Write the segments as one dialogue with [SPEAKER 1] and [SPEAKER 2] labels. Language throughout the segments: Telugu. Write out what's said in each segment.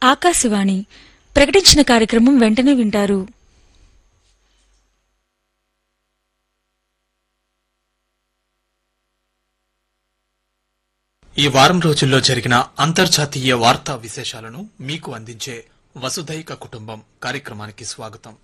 [SPEAKER 1] ఆకాశవాణి ప్రకటించిన కార్యక్రమం వెంటనే వింటారు
[SPEAKER 2] ఈ వారం రోజుల్లో జరిగిన అంతర్జాతీయ వార్తా విశేషాలను మీకు అందించే వసుధైక కుటుంబం కార్యక్రమానికి స్వాగతం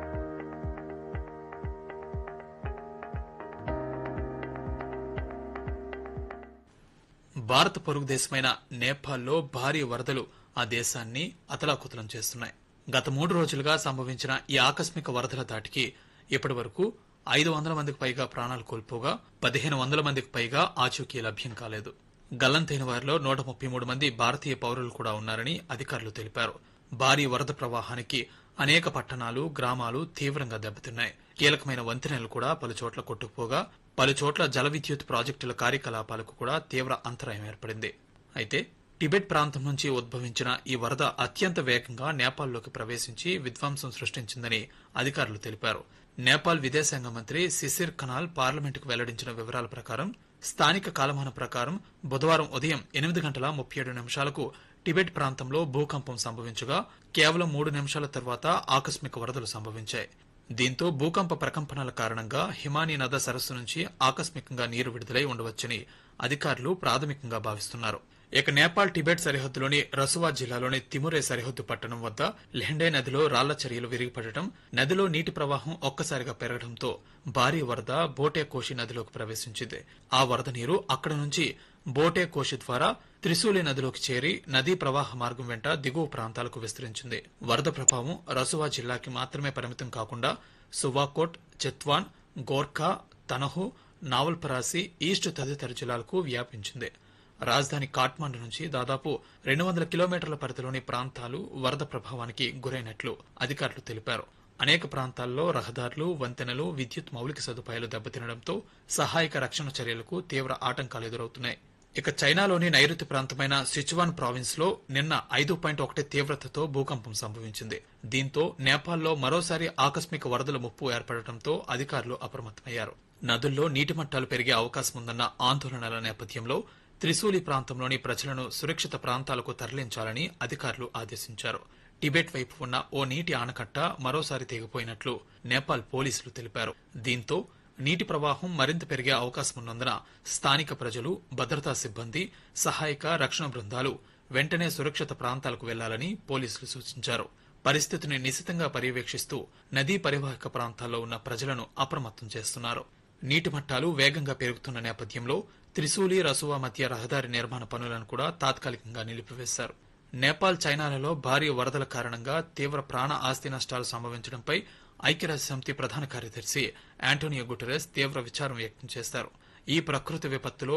[SPEAKER 2] భారత పొరుగు దేశమైన నేపాల్లో భారీ వరదలు ఆ దేశాన్ని అతలాకుతలం చేస్తున్నాయి గత మూడు రోజులుగా సంభవించిన ఈ ఆకస్మిక వరదల దాటికి ఇప్పటి వరకు ఐదు వందల మందికి పైగా ప్రాణాలు కోల్పోగా పదిహేను వందల మందికి పైగా ఆచూకీ లభ్యం కాలేదు గల్లంతైన వారిలో నూట ముప్పై మూడు మంది భారతీయ పౌరులు కూడా ఉన్నారని అధికారులు తెలిపారు భారీ వరద ప్రవాహానికి అనేక పట్టణాలు గ్రామాలు తీవ్రంగా దెబ్బతిన్నాయి కీలకమైన వంతెనలు కూడా పలుచోట్ల కొట్టుకుపోగా పలుచోట్ల జల విద్యుత్ ప్రాజెక్టుల కార్యకలాపాలకు కూడా తీవ్ర అంతరాయం ఏర్పడింది అయితే టిబెట్ ప్రాంతం నుంచి ఉద్భవించిన ఈ వరద అత్యంత వేగంగా నేపాల్లోకి ప్రవేశించి విధ్వంసం సృష్టించిందని అధికారులు తెలిపారు నేపాల్ విదేశాంగ మంత్రి సిసిర్ ఖనాల్ పార్లమెంటుకు వెల్లడించిన వివరాల ప్రకారం స్థానిక కాలమాన ప్రకారం బుధవారం ఉదయం ఎనిమిది గంటల ముప్పై ఏడు నిమిషాలకు టిబెట్ ప్రాంతంలో భూకంపం సంభవించగా కేవలం మూడు నిమిషాల తర్వాత ఆకస్మిక వరదలు సంభవించాయి దీంతో భూకంప ప్రకంపనల కారణంగా హిమానీ నద సరస్సు నుంచి ఆకస్మికంగా నీరు విడుదలై ఉండవచ్చని అధికారులు ప్రాథమికంగా భావిస్తున్నారు ఇక నేపాల్ టిబెట్ సరిహద్దులోని రసువా జిల్లాలోని తిమురే సరిహద్దు పట్టణం వద్ద లెహెండే నదిలో రాళ్ల చర్యలు విరిగిపడటం నదిలో నీటి ప్రవాహం ఒక్కసారిగా పెరగడంతో భారీ వరద బోటే కోషి నదిలోకి ప్రవేశించింది ఆ వరద నీరు అక్కడ నుంచి బోటే కోషి ద్వారా త్రిశూలి నదిలోకి చేరి నదీ ప్రవాహ మార్గం వెంట దిగువ ప్రాంతాలకు విస్తరించింది వరద ప్రభావం రసువా జిల్లాకి మాత్రమే పరిమితం కాకుండా సువాకోట్ చెత్వాన్ గోర్ఖా తనహు నావల్పరాసి ఈస్ట్ తదితర జిల్లాలకు వ్యాపించింది రాజధాని కాఠ్మండు నుంచి దాదాపు రెండు వందల కిలోమీటర్ల పరిధిలోని ప్రాంతాలు వరద ప్రభావానికి గురైనట్లు అధికారులు తెలిపారు అనేక ప్రాంతాల్లో రహదారులు వంతెనలు విద్యుత్ మౌలిక సదుపాయాలు దెబ్బతినడంతో సహాయక రక్షణ చర్యలకు తీవ్ర ఆటంకాలు ఎదురవుతున్నాయి ఇక చైనాలోని నైరుతి ప్రాంతమైన సిచువాన్ ప్రావిన్స్ లో నిన్న ఐదు పాయింట్ ఒకటి తీవ్రతతో భూకంపం సంభవించింది దీంతో నేపాల్లో మరోసారి ఆకస్మిక వరదల ముప్పు ఏర్పడటంతో అధికారులు అప్రమత్తమయ్యారు నదుల్లో నీటి మట్టాలు పెరిగే అవకాశం ఉందన్న ఆందోళనల నేపథ్యంలో త్రిశూలి ప్రాంతంలోని ప్రజలను సురక్షిత ప్రాంతాలకు తరలించాలని అధికారులు ఆదేశించారు టిబెట్ వైపు ఉన్న ఓ నీటి ఆనకట్ట మరోసారి తెగిపోయినట్లు నేపాల్ పోలీసులు తెలిపారు దీంతో నీటి ప్రవాహం మరింత పెరిగే అవకాశం ఉన్నందున స్థానిక ప్రజలు భద్రతా సిబ్బంది సహాయక రక్షణ బృందాలు వెంటనే సురక్షిత ప్రాంతాలకు వెళ్లాలని పోలీసులు సూచించారు పరిస్థితిని నిశితంగా పర్యవేక్షిస్తూ నదీ పరివాహక ప్రాంతాల్లో ఉన్న ప్రజలను అప్రమత్తం చేస్తున్నారు నీటి మట్టాలు వేగంగా పెరుగుతున్న నేపథ్యంలో త్రిశూలి రసువా మధ్య రహదారి నిర్మాణ పనులను కూడా తాత్కాలికంగా నిలిపివేశారు నేపాల్ చైనాలలో భారీ వరదల కారణంగా తీవ్ర ప్రాణ ఆస్తి నష్టాలు సంభవించడంపై ఐక్యరాజ్య సమితి ప్రధాన కార్యదర్శి యాంటోనియో గుటెరెస్ తీవ్ర విచారం వ్యక్తం చేశారు ఈ ప్రకృతి విపత్తులో